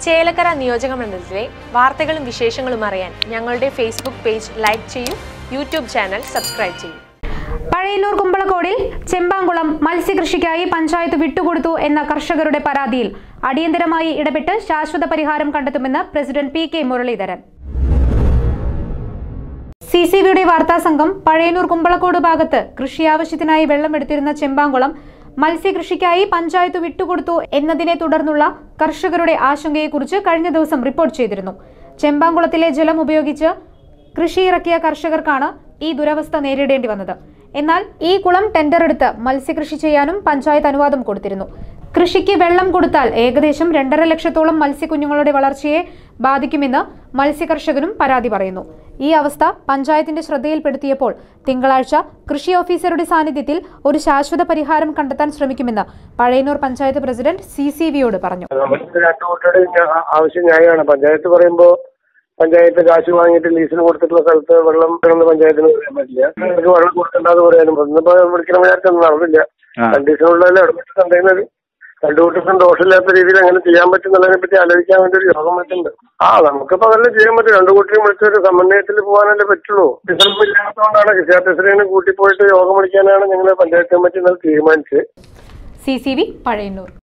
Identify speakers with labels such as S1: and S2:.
S1: ചേലക്കര നിയോജക മണ്ഡലത്തിലെ വാർത്തകളും വിശേഷങ്ങളും അറിയാൻ ഞങ്ങളുടെ ഫേസ്ബുക്ക് പേജ് ലൈക്ക് ചെയ്യൂ യൂട്യൂബ് ചാനൽ സബ്സ്ക്രൈബ് ചെയ്യൂ
S2: പഴയന്നൂർ കുമ്പളക്കോടിൽ ചെമ്പാങ്കുളം മത്സ്യകൃഷിക്കായി പഞ്ചായത്ത് വിട്ടുകൊടുത്തു എന്ന കർഷകരുടെ പരാതിയിൽ അടിയന്തരമായി ഇടപെട്ട് ശാശ്വത പരിഹാരം കണ്ടെത്തുമെന്ന് president P K Muraleedharan C C ബിയുടെ വാർത്താ സംഘം പഴയന്നൂർ കുമ്പളക്കോട് ഭാഗത്ത് കൃഷി ആവശ്യത്തിനായി വെള്ളമെടുത്തിരുന്ന ചെമ്പാങ്കുളം മത്സ്യകൃഷിക്കായി പഞ്ചായത്ത് വിട്ടുകൊടുത്തു എന്നതിനെ തുടർന്നുള്ള കർഷകരുടെ ആശങ്കയെക്കുറിച്ച് കഴിഞ്ഞ ദിവസം റിപ്പോർട്ട് ചെയ്തിരുന്നു ചെമ്പാങ്കുളത്തിലെ ജലം ഉപയോഗിച്ച് കൃഷി ഇറക്കിയ കർഷകർക്കാണ് ഈ ദുരവസ്ഥ നേരിടേണ്ടി വന്നത് എന്നാൽ ഈ കുളം ടെൻഡർ എടുത്ത് മത്സ്യകൃഷി ചെയ്യാനും പഞ്ചായത്ത് അനുവാദം കൊടുത്തിരുന്നു കൃഷിക്ക് വെള്ളം കൊടുത്താൽ ഏകദേശം രണ്ടര ലക്ഷത്തോളം മത്സ്യക്കുഞ്ഞുങ്ങളുടെ വളർച്ചയെ ബാധിക്കുമെന്ന് മത്സ്യകർഷകനും പരാതി പറയുന്നു ഈ അവസ്ഥ പഞ്ചായത്തിന്റെ ശ്രദ്ധയിൽപ്പെടുത്തിയപ്പോൾ തിങ്കളാഴ്ച കൃഷി ഓഫീസറുടെ സാന്നിധ്യത്തിൽ ഒരു ശാശ്വത പരിഹാരം കണ്ടെത്താൻ ശ്രമിക്കുമെന്ന് Pazhayannur panchayat president C C വിയോട് പറഞ്ഞു
S3: നമുക്ക് രണ്ടു കൂട്ടരുടെ ഞാ- ആവശ്യം ന്യായമാണ് പഞ്ചായത്ത് പറയുമ്പോ പഞ്ചായത്ത് കാശ് വാങ്ങിയിട്ട് ലീസിന് കൊടുത്തിട്ടുള്ള സ്ഥലത്ത് വെള്ളം വേണമെന്ന് പഞ്ചായത്തിന് പറയാൻ പറ്റില്ല അവർക്ക് വെള്ളം കൊടുക്കണ്ടെന്ന് പറയാനും ഇന്നിപ്പോ വിളിക്കണ വിചാരിച്ചൊന്നും നടന്നില്ല
S4: ആ.
S3: കണ്ടീഷനുള്ളതിൽ ഇടപെട്ടിട്ടുണ്ടെങ്കിൽ രണ്ടു കൂട്ടർക്കും ദോഷമില്ലാത്ത രീതിയിൽ അങ്ങനെ ചെയ്യാൻ പറ്റുന്നതിനെ പറ്റി ആലോചിക്കാൻ വേണ്ടി ഒരു യോഗം വെച്ചിട്ടുണ്ട് ആ നമുക്കിപ്പോ അതെല്ലാം ചെയ്യാൻ പറ്റും രണ്ടു കൂട്ടരും വിളിച്ച ഒരു സമന്വയത്തിൽ പോകാനല്ലേ പറ്റുള്ളൂ റിസൾട്ട് ഇല്ലാത്തതുകൊണ്ടാണ് കൃഷി ഓഫീസറിനെ കൂട്ടിപ്പോയിട്ട് യോഗം വിളിക്കാനാണ് ഞങ്ങൾ പഞ്ചായത്ത് കമ്മിറ്റി ഇന്നലെ തീരുമാനിച്ചത്
S2: സി സി വി പഴയന്നൂർ